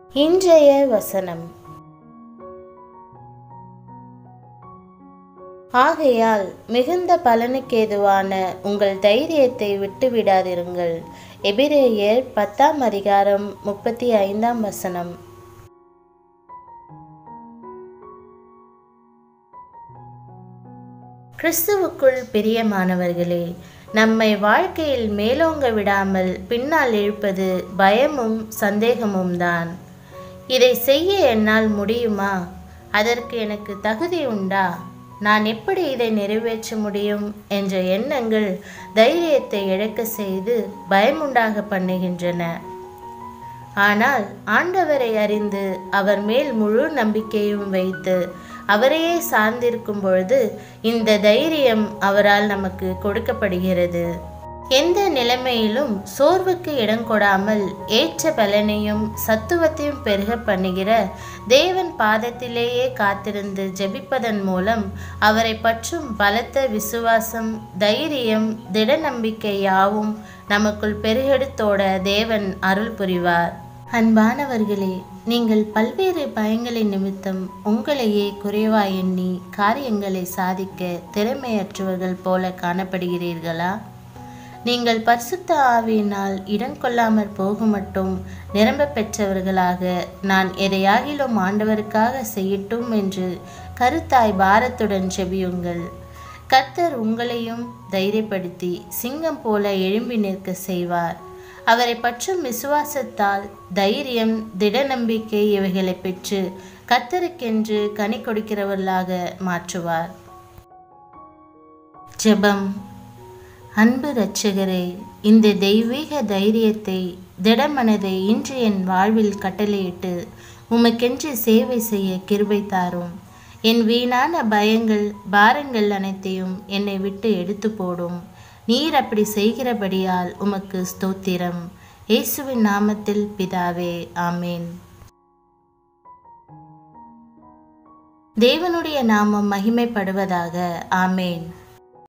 இன்றைய வசனம் ஆகையால் மிகுந்த பலனுக்கேதுவான உங்கள் தைரியத்தை விட்டுவிடாதிருங்கள் எபிரேயர் பத்தாம் அதிகாரம் முப்பத்தி ஐந்தாம் வசனம் கிறிஸ்துவுக்குள் பிரியமானவர்களே நம்மை வாழ்க்கையில் மேலோங்க விடாமல் பின்னால் இழுப்பது பயமும் சந்தேகமும் தான் இதை செய்ய என்னால் முடியுமா அதற்கு எனக்கு தகுதி உண்டா நான் எப்படி இதை நிறைவேற்ற முடியும் என்ற எண்ணங்கள் தைரியத்தை இழக்க செய்து பயமுண்டாக பண்ணுகின்றன ஆனால் ஆண்டவரை அறிந்து அவர் மேல் முழு நம்பிக்கையும் வைத்து அவரையே சார்ந்திருக்கும் பொழுது இந்த தைரியம் அவரால் நமக்கு கொடுக்கப்படுகிறது எந்த நிலைமையிலும் சோர்வுக்கு இடம் கொடாமல் ஏற்ற பலனையும் சத்துவத்தையும் பெருக பண்ணுகிற தேவன் பாதத்திலேயே காத்திருந்து ஜெபிப்பதன் மூலம் அவரை பற்றும் பலத்த விசுவாசம் தைரியம் திட நம்பிக்கை யாவும் நமக்குள் பெருகெடுத்தோட தேவன் அருள் புரிவார் அன்பானவர்களே நீங்கள் பல்வேறு பயங்களின் நிமித்தம் உங்களையே குறைவா எண்ணி காரியங்களை சாதிக்க திறமையற்றவர்கள் போல காணப்படுகிறீர்களா நீங்கள் பரிசுத்த ஆவியினால் இடம் கொள்ளாமற் போக மட்டும் நிரம்ப பெற்றவர்களாக நான் எதையாகிலும் ஆண்டவருக்காக செய்யட்டும் என்று கருத்தாய் பாரத்துடன் செபியுங்கள் கர்த்தர் உங்களையும் தைரியப்படுத்தி சிங்கம் போல எழும்பி நிற்க செய்வார் அவரை பற்றும் விசுவாசத்தால் தைரியம் திட நம்பிக்கை இவைகளை பெற்று கர்த்தருக்கென்று கனி கொடுக்கிறவர்களாக மாற்றுவார் ஜெபம் அன்பு இரட்சகரே இந்த தெய்வீக தைரியத்தை திடமனதை இன்று என் வாழ்வில் கட்டளையிட்டு உமக்கென்று சேவை செய்ய கிருபை தாரும் என் வீணான பயங்கள் பாரங்கள் அனைத்தையும் என்னை விட்டு எடுத்து போடும் நீர் அப்படி செய்கிறபடியால் உமக்கு ஸ்தோத்திரம் இயேசுவின் நாமத்தில் பிதாவே ஆமேன் தேவனுடைய நாமம் மகிமைப்படுவதாக ஆமேன்